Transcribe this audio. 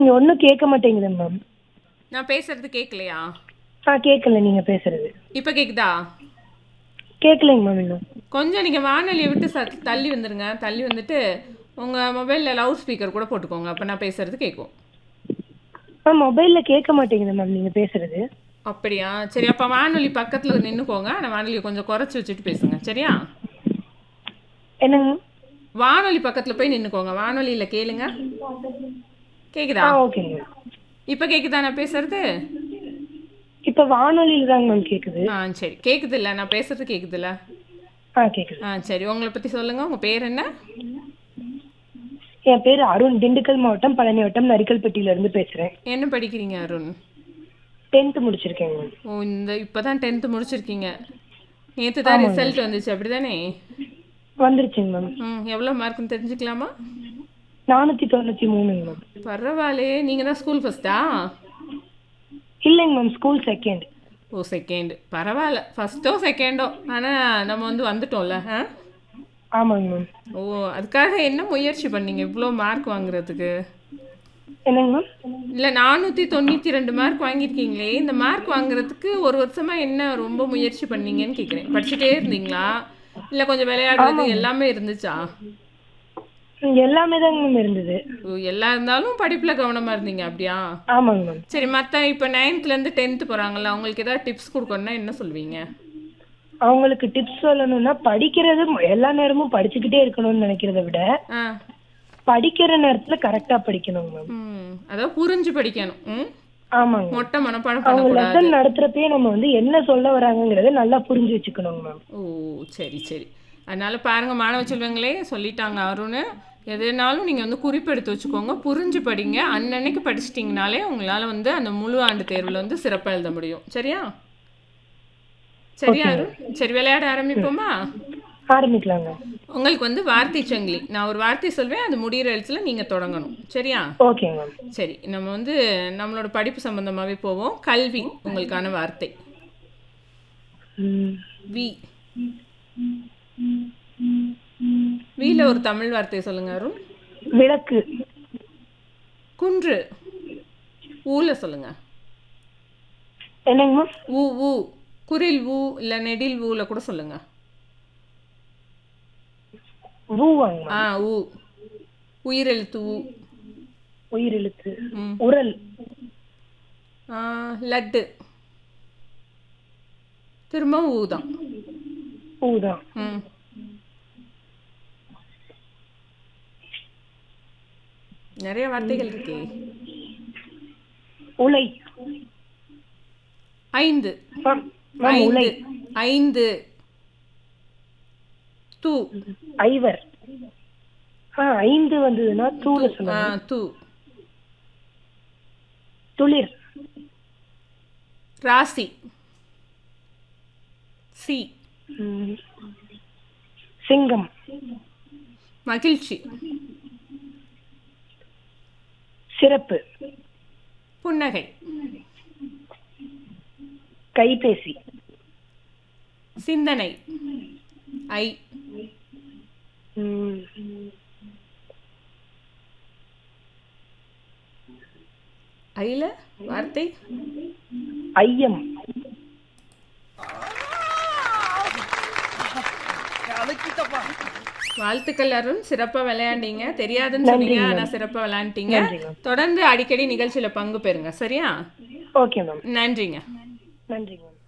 நீங்க ஒன்றும் கேட்க மாட்டேங்குது மேம் நான் பேசுறது கேட்கலையா ஆ கேட்கல நீங்க பேசுறது இப்போ கேக்குதா கேட்கலைங்க மேம் இன்னும் கொஞ்சம் நீங்கள் வானொலியை விட்டு ச தள்ளி வந்துருங்க தள்ளி வந்துட்டு உங்கள் மொபைலில் லவுட் ஸ்பீக்கர் கூட போட்டுக்கோங்க அப்போ நான் பேசுறது கேட்கும் மேம் மொபைலில் கேட்க மாட்டேங்குது மேம் நீங்க பேசுறது அப்படியா சரி அப்போ வானொலி பக்கத்தில் நின்றுக்கோங்க நான் வானொலியை கொஞ்சம் குறைச்சி வச்சுட்டு பேசுங்க சரியா என்னங்க மேம் வானொலி பக்கத்தில் போய் நின்றுக்கோங்க வானொலியில் கேளுங்க கேக்குதா ஆ ஓகேங்க மேம் இப்போ கேக்குதா நான் பேசுறது இப்போ வானொலியில் தாங்க மேம் கேட்குது ஆ சரி கேக்குதுல்ல நான் பேசுறது கேக்குதுல்ல ஆ கேட்குது ஆ சரி உங்களை பற்றி சொல்லுங்கள் உங்கள் பேர் என்ன என் பேர் அருண் திண்டுக்கல் மாவட்டம் பழனி வட்டம் நரிக்கல்பட்டியில இருந்து பேசுறேன் என்ன படிக்கிறீங்க அருண் டென்த்து முடிச்சிருக்கேங்க மேம் ஓ இந்த இப்போ தான் டென்த்து முடிச்சிருக்கீங்க நேற்று தான் ரிசல்ட் வந்துச்சு அப்படி தானே வந்துருச்சுங்க மேம் ம் எவ்வளோ மார்க்குன்னு தெரிஞ்சுக்கலாமா நானூற்றி தொண்ணூற்றி மூணுங்க மேம் பரவாயில்லையே நீங்கள் தான் ஸ்கூல் ஃபஸ்ட்டா இல்லைங்க மேம் ஸ்கூல் செகண்ட் ஓ செகண்ட் பரவாயில்ல ஃபஸ்ட்டோ செகண்டோ ஆனால் நம்ம வந்து வந்துட்டோம்ல ஆ ஆமாங்க மேம் ஓ அதுக்காக என்ன முயற்சி பண்ணீங்க இவ்வளோ மார்க் வாங்குறதுக்கு என்னங்க மேம் இல்லை நானூற்றி தொண்ணூற்றி ரெண்டு மார்க் வாங்கியிருக்கீங்களே இந்த மார்க் வாங்குறதுக்கு ஒரு வருஷமாக என்ன ரொம்ப முயற்சி பண்ணீங்கன்னு கேட்குறேன் படிச்சுட்டே இருந்தீங்களா இல்லை கொஞ்சம் விளையாடுறது எல்லாமே இருந்துச்சா ம், எல்லாமே தாங்க மேம் இருந்தது ஓ எல்லாம் இருந்தாலும் படிப்பில் கவனமாக இருந்தீங்க அப்படியா ஆமாங்க மேம் சரி மற்ற இப்போ நைன்த்லேருந்து டென்த்து போகிறாங்கல்ல அவங்களுக்கு ஏதாவது டிப்ஸ் கொடுக்கணும்னா என்ன சொல்வீங்க அவங்களுக்கு டிப்ஸ் சொல்லணும்னா படிக்கிறது எல்லா நேரமும் படிச்சுக்கிட்டே இருக்கணும்னு நினைக்கிறத விட ஆ படிக்கிற நேரத்துல கரெக்டா படிக்கணுங்க மேம் ம் அதாவது புரிஞ்சு படிக்கணும் ம் ஆமாங்க மேம். மொட்டை மனப்பாடம் அவங்க பண்ணக்கூடாது லெசன் நடத்துறப்பயே நம்ம வந்து என்ன சொல்ல வராங்கங்கிறத நல்லா புரிஞ்சு வச்சுக்கணுங்க மேம் ஓ சரி சரி அதனால பாருங்க மாணவ செல்வங்களே சொல்லிட்டாங்க அருண் எதுனாலும் நீங்கள் வந்து குறிப்பெடுத்து வச்சுக்கோங்க புரிஞ்சு படிங்க அன்னன்னைக்கு படிச்சிட்டிங்கனாலே உங்களால் வந்து அந்த முழு ஆண்டு தேர்வில் வந்து சிறப்பாக எழுத முடியும் சரியா சரியா அருண் சரி விளையாட ஆரம்பிப்போமா ஆரம்பிக்கலாங்க உங்களுக்கு வந்து வார்த்தை சங்கிலி நான் ஒரு வார்த்தை சொல்வேன் அது முடிகிற எழுத்துல நீங்கள் தொடங்கணும் சரியா ஓகேங்க மேம் சரி நம்ம வந்து நம்மளோட படிப்பு சம்பந்தமாகவே போவோம் கல்வி உங்களுக்கான வார்த்தை ம், வி வீல ஒரு தமிழ் வார்த்தையை சொல்லுங்க அருண் விளக்கு குன்று ஊல சொல்லுங்க என்னங்க மேம் ஊ ஊ குரில் ஊ இல்லை நெடில் ஊல கூட சொல்லுங்க ஊவாங்க மேம் ஆ ஊ உயிரெழுத்து ஊ உயிரெழுத்து ம். உரல் ஆ, லட்டு திரும்ப ஊ தான் ஊதான் ம் நிறைய வார்த்தைகள் இருக்கே உலை ஐந்து மேம் மேம் உலை ஐந்து ஐந்து தூ ஐவர் ஆ ஐந்து வந்ததுன்னா தூள ஆ சொல்லுங்க தூ துளிர் ராசி சி ம், சிங்கம் மகிழ்ச்சி சிறப்பு புன்னகை கைபேசி சிந்தனை ஐ ம், ஐல வார்த்தை ஐயம் வாழ்த்துக்கள் அருண் சிறப்பாக விளையாண்டீங்க தெரியாதுன்னு சொன்னீங்க ஆனால் சிறப்பாக விளையாண்டீங்க நன்றிங்க. தொடர்ந்து அடிக்கடி நிகழ்ச்சியில் பங்கு பெறுங்க சரியா ஓகே மேம் நன்றிங்க நன்றிங்க மேம்